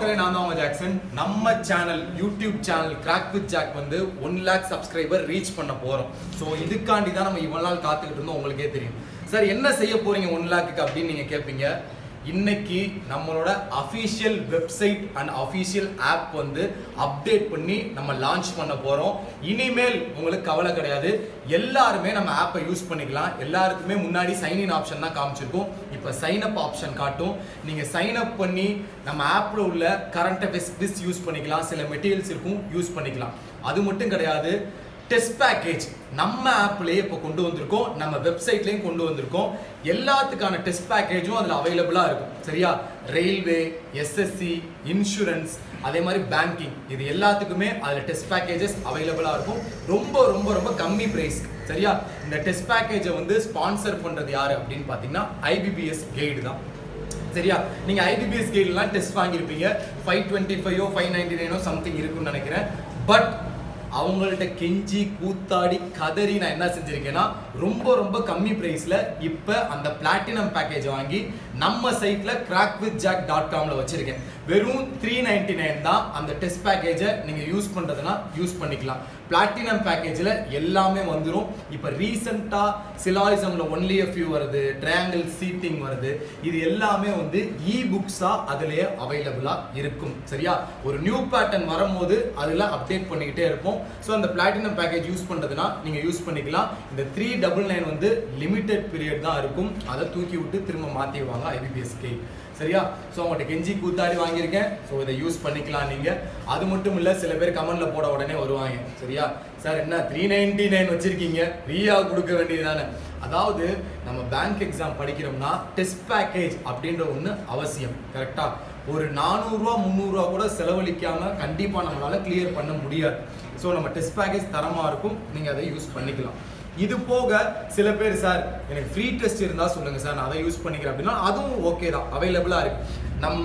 மக்களே நான் தான் உங்க ஜாக்சன் நம்ம channel YouTube channel crack with Jack வந்து ஒன் லேக் சப்ஸ்கிரைபர் ரீச் பண்ண போறோம் ஸோ இதுக்காண்டி தான் நம்ம இவ்வளவு நாள் காத்துக்கிட்டு இருந்தோம் உங்களுக்கே தெரியும் சார் என்ன செய்ய போறீங்க ஒன் லேக்குக்கு அப்படின்னு நீங்க கேட்பீங்க இன்னைக்கு நம்மளோட official website and official app வந்து அப்டேட் பண்ணி நம்ம லான்ச் பண்ண போறோம் இனிமேல் உங்களுக்கு கவலை கிடையாது எல்லாருமே நம்ம ஆப்பை யூஸ் பண்ணிக்கலாம் எல்லாருக்குமே முன்னாடி சைன் இன் ஆப்ஷன் தான் காமிச்சிருக்கும் இப்போ சைன் அப் ஆப்ஷன் காட்டும் நீங்க சைன் அப் பண்ணி நம்ம ஆப்ல உள்ள கரண்ட் அஃபேர்ஸ் யூஸ் பண்ணிக்கலாம் சில மெட்டீரியல்ஸ் இருக்கும் யூஸ் பண்ணிக்கலாம் அது மட்டும் கிடையாது டெஸ்ட் பேக்கேஜ் நம்ம ஆப்லயே இப்போ கொண்டு வந்திருக்கோம் நம்ம வெப்சைட்லயும் கொண்டு வந்திருக்கோம் எல்லாத்துக்கான டெஸ்ட் பேக்கேஜும் அதில் அவைலபிளா இருக்கும் சரியா ரயில்வே எஸ்எஸ்சி இன்சூரன்ஸ் அதே மாதிரி பேங்கிங் இது எல்லாத்துக்குமே அதில் டெஸ்ட் பேக்கேஜஸ் அவைலபிளா இருக்கும் ரொம்ப ரொம்ப ரொம்ப கம்மி பிரைஸ் சரியா இந்த டெஸ்ட் பேக்கேஜை வந்து ஸ்பான்சர் பண்றது யாரு அப்படின்னு பார்த்தீங்கன்னா ஐபிபிஎஸ் கைடு தான் சரியா நீங்க ஐபிபிஎஸ் கைட்லாம் டெஸ்ட் வாங்கியிருப்பீங்க ஃபைவ் டுவெண்ட்டி ஃபைவோ ஃபைவ் நைன்டி நைனோ சம்திங் இருக்குன்னு நினைக்கிறேன் பட் அவங்கள்ட்ட கெஞ்சி கூத்தாடி கதறி நான் என்ன செஞ்சிருக்கேன்னா ரொம்ப ரொம்ப கம்மி பிரைஸ்ல இப்ப அந்த பிளாட்டினம் பேக்கேஜ் வாங்கி நம்ம சைட்ல கிராக் வித் ஜாக் டாட் காம்ல வச்சிருக்கேன் வெறும் த்ரீ நைன்டி நைன் தான் அந்த டெஸ்ட் பேக்கேஜை நீங்க யூஸ் பண்றதுனா யூஸ் பண்ணிக்கலாம் பிளாட்டினம் பேக்கேஜில் எல்லாமே வந்துடும் இப்போ ரீசெண்டாக சிலாயிசம்ல ஒன்லி a few வருது ட்ரையாங்கிள் சீட்டிங் வருது இது எல்லாமே வந்து இ புக்ஸாக அதுலேயே அவைலபிளாக இருக்கும் சரியா ஒரு நியூ பேட்டர்ன் வரும்போது அதில் அப்டேட் பண்ணிக்கிட்டே இருப்போம் ஸோ அந்த பிளாட்டினம் பேக்கேஜ் யூஸ் பண்ணுறதுனா நீங்கள் யூஸ் பண்ணிக்கலாம் இந்த த்ரீ டபுள் நைன் வந்து லிமிடெட் பீரியட் தான் இருக்கும் அதை தூக்கி விட்டு திரும்ப மாற்றிடுவாங்க ஐபிபிஎஸ்கே சரியா ஸோ அவங்கள்ட்ட கெஞ்சி கூத்தாடி வாங்கியிருக்கேன் ஸோ இதை யூஸ் பண்ணிக்கலாம் நீங்கள் அது மட்டும் இல்லை சில பேர் கமெண்ட்ல போட உடனே வருவாங்க சரியா சார் என்ன த்ரீ நைன்டி நைன் வச்சிருக்கீங்க ஃப்ரீயா கொடுக்க வேண்டியதுதானே அதாவது நம்ம பேங்க் எக்ஸாம் படிக்கிறோம்னா டெஸ்ட் பேக்கேஜ் அப்படின்ற ஒன்று அவசியம் கரெக்டா ஒரு நானூறுரூவா முந்நூறுரூவா கூட செலவழிக்காம கண்டிப்பாக நம்மளால கிளியர் பண்ண முடியாது ஸோ நம்ம டெஸ்ட் பேக்கேஜ் தரமாக இருக்கும் நீங்கள் அதை யூஸ் பண்ணிக்கலாம் இது போக சில பேர் சார் எனக்கு ஃப்ரீ டெஸ்ட் இருந்தா சொல்லுங்க சார் நான் அதை யூஸ் பண்ணிக்கிறேன் அப்படின்னா அதுவும் ஓகே தான் அவைலபிளா இருக்கு நம்ம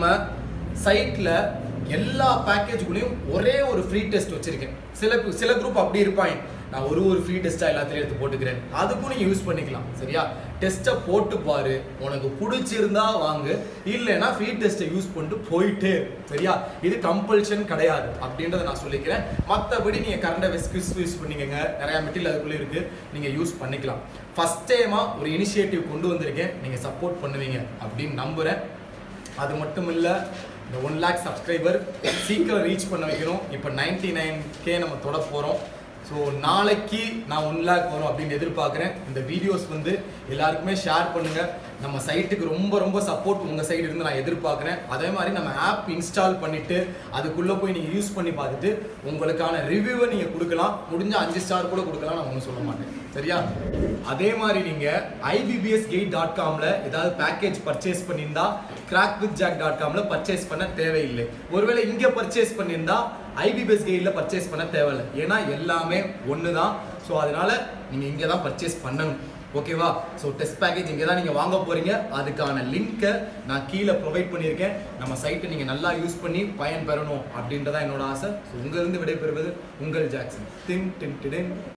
சைட்ல எல்லா பேக்கேஜுக்குள்ளேயும் ஒரே ஒரு ஃப்ரீ டெஸ்ட் வச்சிருக்கேன் சில சில குரூப் அப்படி இருப்பாங்க நான் ஒரு ஒரு ஃப்ரீ டெஸ்ட்டாக எல்லாத்தையும் எடுத்து போட்டுக்கிறேன் அதுக்கும் நீங்கள் யூஸ் பண்ணிக்கலாம் சரியா டெஸ்ட்டை போட்டு பாரு உனக்கு பிடிச்சிருந்தா வாங்கு இல்லைன்னா ஃப்ரீ டெஸ்ட்டை யூஸ் பண்ணிட்டு போயிட்டே இரு. சரியா இது கம்பல்ஷன் கிடையாது அப்படின்றத நான் சொல்லிக்கிறேன் மற்றபடி நீங்கள் கரண்ட் அஃபேர்ஸ் யூஸ் பண்ணிக்கங்க நிறையா மெட்டீரியல் அதுக்குள்ளே இருக்குது நீங்கள் யூஸ் பண்ணிக்கலாம் ஃபஸ்ட் டைமாக ஒரு இனிஷியேட்டிவ் கொண்டு வந்திருக்கேன் நீங்கள் சப்போர்ட் பண்ணுவீங்க அப்படின்னு நம்புகிறேன் அது மட்டும் இல்லை இந்த ஒன் லேக் சப்ஸ்கிரைபர் சீக்கிரம் ரீச் பண்ண வைக்கணும் இப்போ நைன்டி நைன் கே நம்ம தொட போகிறோம் ஸோ நாளைக்கு நான் ஒன் லேக் வரும் அப்படின்னு எதிர்பார்க்குறேன் இந்த வீடியோஸ் வந்து எல்லாருக்குமே ஷேர் பண்ணுங்க நம்ம சைட்டுக்கு ரொம்ப ரொம்ப சப்போர்ட் உங்கள் சைடு இருந்து நான் எதிர்பார்க்குறேன் அதே மாதிரி நம்ம ஆப் இன்ஸ்டால் பண்ணிட்டு அதுக்குள்ளே போய் நீங்கள் யூஸ் பண்ணி பார்த்துட்டு உங்களுக்கான ரிவ்யூவை நீங்கள் கொடுக்கலாம் முடிஞ்ச அஞ்சு ஸ்டார் கூட கொடுக்கலாம் நான் ஒன்றும் சொல்ல மாட்டேன் சரியா அதே மாதிரி நீங்கள் ஐபிபிஎஸ் கெயிட் டாட் காமில் ஏதாவது பேக்கேஜ் பர்ச்சேஸ் பண்ணியிருந்தா கிராக் வித் ஜாக் டாட் காமில் பர்ச்சேஸ் பண்ண தேவையில்லை ஒருவேளை இங்கே பர்ச்சேஸ் பண்ணியிருந்தா ஐபிபிஎஸ் கெயிடில் பர்ச்சேஸ் பண்ண தேவையில்லை ஏன்னா எல்லாமே ஒன்று தான் ஸோ அதனால நீங்கள் இங்கே தான் பர்ச்சேஸ் பண்ணணும் ஓகேவா ஸோ டெஸ்ட் பேக்கேஜ் இங்கே தான் நீங்கள் வாங்க போகிறீங்க அதுக்கான லிங்க்கை நான் கீழே ப்ரொவைட் பண்ணியிருக்கேன் நம்ம சைட்டை நீங்கள் நல்லா யூஸ் பண்ணி பயன் பெறணும் அப்படின்றதான் என்னோட ஆசை ஸோ உங்களிருந்து விடைபெறுவது உங்கள் ஜாக்சன் தின் டின் டின்